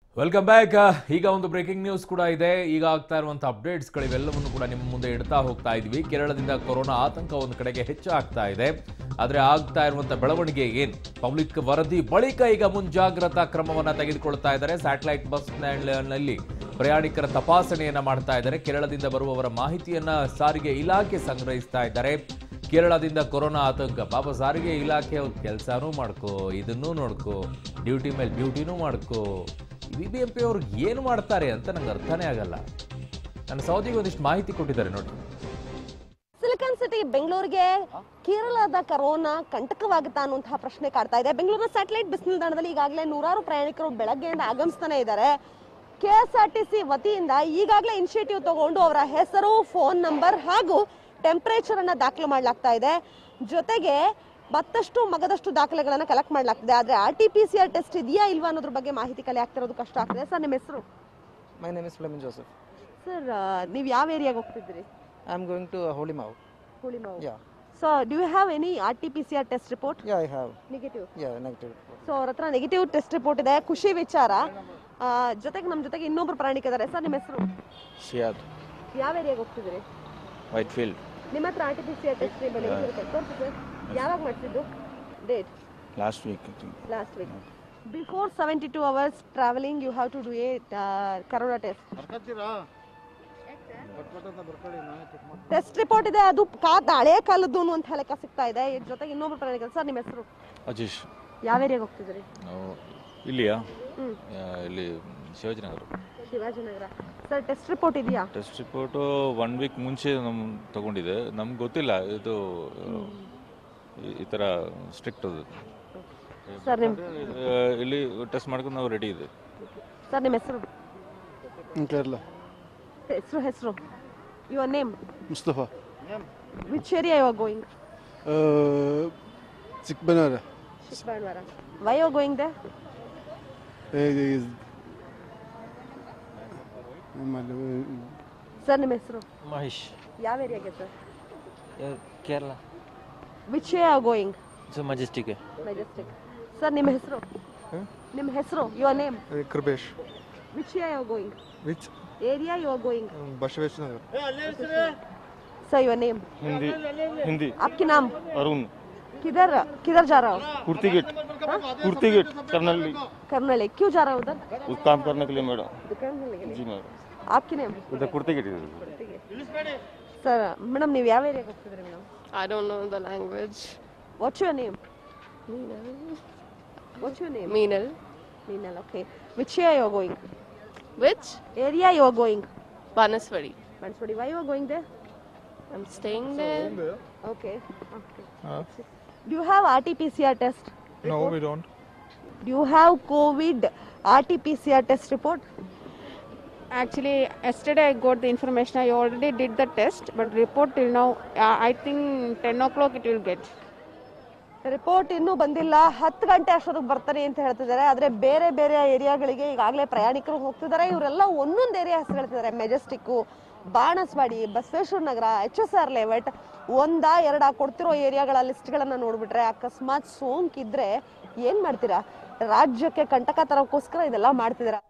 Welcome back ಈಗ ಒಂದು breaking news ಕೂಡ ಇದೆ ಈಗ ಆಗ್ತಾ ಇರುವಂತಹ ಅಪ್ಡೇಟ್ಸ್ಗಳಿವೆಲ್ಲವನ್ನು ಕೂಡ ನಿಮ್ಮ ಮುಂದೆ ಇಡ್ತಾ ಹೋಗ್ತಾ ಇದ್ವಿ ಕೇರಳದಿಂದ ಕೊರೋನಾ ಆತಂಕ ಒಂದು ಕಡೆಗೆ ಹೆಚ್ಚಾಗ್ತಾ ಇದೆ ಆದರೆ ಆಗ್ತಾ ಇರುವಂತಹ ಬೆಳವಣಿಗೆ ಏನ್ ಪಬ್ಲಿಕ್ ವರದಿ ಬಳಿಕ ಈಗ ಮುಂಜಾಗ್ರತಾ ಕ್ರಮವನ್ನ ತೆಗೆದುಕೊಳ್ತಾ ಇದ್ದಾರೆ ಸ್ಯಾಟಲೈಟ್ ಬಸ್ ನಲ್ಲಿ ಪ್ರಯಾಣಿಕರ ತಪಾಸಣೆಯನ್ನ ಮಾಡ್ತಾ ಇದ್ದಾರೆ ಕೇರಳದಿಂದ ಬರುವವರ ಮಾಹಿತಿಯನ್ನ ಸಾರಿಗೆ ಇಲಾಖೆ ಸಂಗ್ರಹಿಸ್ತಾ ಇದ್ದಾರೆ ಕೇರಳದಿಂದ ಕೊರೋನಾ ಆತಂಕ ಪಾಪ ಸಾರಿಗೆ ಇಲಾಖೆ ಅವ್ರ ಕೆಲಸನೂ ಮಾಡ್ಕೋ ಇದನ್ನೂ ನೋಡ್ಕೋ ಡ್ಯೂಟಿ ಮೇಲೆ ಡ್ಯೂಟಿನೂ ಮಾಡ್ಕೋ ಬಿ ಬಿ ಎಂ ಪಿ ಅವ್ರಿಗೆ ಏನು ಮಾಡ್ತಾರೆ ಅಂತ ನಂಗೆ ಅರ್ಥನೇ ಆಗಲ್ಲ ನನ್ನ ಸೌದಿಗೆ ಒಂದಿಷ್ಟು ಮಾಹಿತಿ ಕೊಟ್ಟಿದ್ದಾರೆ ನೋಡಿ ಸಿಲಿಕಾನ್ ಸಿಟಿ ಬೆಂಗಳೂರಿಗೆ ಕೇರಳದ ಕರೋನಾ ಕಂಟಕವಾಗುತ್ತಾ ಅನ್ನುವಂತಹ ಪ್ರಶ್ನೆ ಕಾಡ್ತಾ ಇದೆ ಬೆಂಗಳೂರಿನ ಸ್ಯಾಟಲೈಟ್ ಬಸ್ ನಿಲ್ದಾಣದಲ್ಲಿ ಈಗಾಗಲೇ ನೂರಾರು ಪ್ರಯಾಣಿಕರು ಬೆಳಗ್ಗೆಯಿಂದ ಆಗಮಿಸ್ತಾನೆ ಇದ್ದಾರೆ K S R T C ವತಿಯಿಂದ ಈಗಾಗಲೇ ಇನಿಷಿಯೇಟಿವ್ ತಗೊಂಡು ಅವರ ಹೆಸರು ಫೋನ್ ನಂಬರ್ ಹಾಗೂ ಟೆಂಪರೇಚರ್ ಅನ್ನ ದಾಖಲು ಮಾಡಲಾಗ್ತಾ ಇದೆ ಜೊತೆಗೆ ಮತ್ತಷ್ಟು ಮಗದಷ್ಟು ದಾಖಲೆಗಳನ್ನ ಕಲೆಕ್ಟ್ ಮಾಡಲಾಗ್ತಿದೆ ಆದ್ರೆ R T P C R test ಇದೆಯಾ ಇಲ್ವಾ ಅನ್ನೋದ್ರ ಬಗ್ಗೆ ಮಾಹಿತಿ ಕಲೆ ಆಗ್ತಿರೋದು ಕಷ್ಟ ಆಗ್ತಿದೆ ಸರ್ ನಿಮ್ಮ ಹೆಸರು My name is Flamin Joseph. Sir ನೀವು ಯಾವ ಏರಿಯಾಗೆ ಹೋಗ್ತಿದ್ದೀರಿ I'm going to uh, Holy Mao. Hulimavu Yeah. So do have any R T P C R test report Yeah, I have. Negative Yeah, negative. So ಅವ್ರ ಹತ್ರ negative test report ಇದೆ ಖುಷಿ ವಿಚಾರ ಆ, ಜೊತೆಗೆ ನಮ್ಮ ಜೊತೆಗೆ ಇನ್ನೊಬ್ರು ಪ್ರಾಣಿಕ ಇದ್ದಾರೆ ಸರ್ ನಿಮ್ಮ ಹೆಸರು ಶಿಯಾದ್ ಯಾವ ಏರಿಯಾಗೆ ಹೋಗ್ತಿದ್ದೀರಿ ವೈಟ್ ಫೀಲ್ಡ್ ನಿಮ್ಮ ಹತ್ರ R T P C R test ತೋರಿಸಿ ಸರ್ ಯಾವಾಗ ಮಾಡಿಸಿದ್ದು date last week last week before seventy two hours travelling you have to do a corona test test report ಇದೆ ಅದು ಕಾ ಹಳೆ ಕಾಲದ್ದು ಅಂತ ಲೆಕ್ಕ ಸಿಗ್ತಾ ಇದೆ ಇದ್ರ ಜೊತೆಗೆ ಇನ್ನೊಬ್ರು ಪ್ರಾಣಿಕ ಸರ್ ನಿಮ್ಮ ಹೆಸರು ಅಜೀಶ್ ಯಾವ ಏರಿಯಾಗೆ ಹೋಗ್ತಿದ್ದೀರಿ ನಾವು ಇಲ್ಲಿಯಾ ಹ್ಮ್. ಆ, ಇಲ್ಲಿ Shivajinagar Shivajinagar sir test report ಇದೆಯಾ ಟೆಸ್ಟ್ ರಿಪೋರ್ಟು ಒನ್ ವೀಕ್ ಮುಂಚೆ ನಮ್ ತಗೊಂಡಿದೆ ನಮ್ಗೆ ಗೊತ್ತಿಲ್ಲ ಇದು ಆ, ಈ- ಈ ಥರ ಸ್ಟ್ರಿಕ್ಟ್ ಅದು ಸರ್ ನಿಮ್ಮ ಆ, ಇಲ್ಲಿ ಟೆಸ್ಟ್ ಮಾಡ್ಕೊಂಡು ನಾವು ರೆಡಿ ಇದೆ ಸರ್ ನಿಮ್ಮ ಹೆಸರು ಕೇರಳ ಹೆಸರು ಹೆಸರು your name Mustafa which area you are going ಚಿಕ್ಕಬಳ್ಳಾರ ಚಿಕ್ಕಬಳ್ಳಾರ why you are going there sir ನಿಮ್ಮ ಹೆಸರು ಮಹೇಶ್ ಯಾವ ಏರಿಯಾಗೆ sir Kerala which area are going so Majestic Majestic sir ನಿಮ್ಮ ಹೆಸರು ನಿಮ್ಮ ಹೆಸರು your name Krupesh which area you are going which area you are going Basaveshwara Nagar sir your name Hindi Hindi आपके नाम अरुण किधर किधर जा रहा हो कुर्ती गेट कुर्ती गेट कर्नल करनल क्यों जा रहा हो उधर उस काम करने के लिए मैडम दुकान खोलने के लिए जी मैडम आपकी नेम उधर कुर्ती गेट ಸರ್ ಮೇಡಮ್ ನೀವು ಯಾವ ಏರಿಯಾಗೆ ಹೋಗ್ತಿದ್ರಿ madam I don't know the language. What's your name Meenal. What's your name Meenal. Meenal okay which area you are going Which? Area you are going Banaswadi. ಮನ್ಸ್ಬಿಡಿ why you are going there I'm staying there. Okay okay do you have R T P C R test no we don't do you have Covid R T P C R test report Actually, yesterday I got the information. I already did the test, but report till now, uh, I think 10 o'clock it will get. Report ಇನ್ನೂ ಬಂದಿಲ್ಲ ಹತ್ತು ಗಂಟೆ ಅಷ್ಟೊತ್ತಿಗೆ ಬರ್ತಾರೆ ಅಂತ ಹೇಳ್ತಿದ್ದಾರೆ ಆದ್ರೆ ಬೇರೆ ಬೇರೆ ಏರಿಯಾಗಳಿಗೆ ಈಗಾಗಲೇ ಪ್ರಯಾಣಿಕರು ಹೋಗ್ತಿದ್ದಾರೆ ಇವರೆಲ್ಲ ಒಂದೊಂದು ಏರಿಯಾ ಹೆಸರು ಹೇಳ್ತಿದ್ದಾರೆ ಮೆಜೆಸ್ಟಿಕ್ಕು Banaswadi Basaveshwara Nagar H S R layout ಒಂದ ಎರಡ ಕೊಡ್ತಿರೋ ಏರಿಯಾಗಳ ಲಿಸ್ಟ್ಗಳನ್ನ ನೋಡ್ಬಿಟ್ರೆ ಅಕಸ್ಮಾತ್ ಸೋಂಕಿದ್ರೆ ಏನ್ ಮಾಡ್ತೀರಾ ರಾಜ್ಯಕ್ಕೆ ಕಂಟಕ ತರೋಕ್ಕೋಸ್ಕರ ಇದೆಲ್ಲ ಮಾಡ್ತಿದ್ದೀರಾ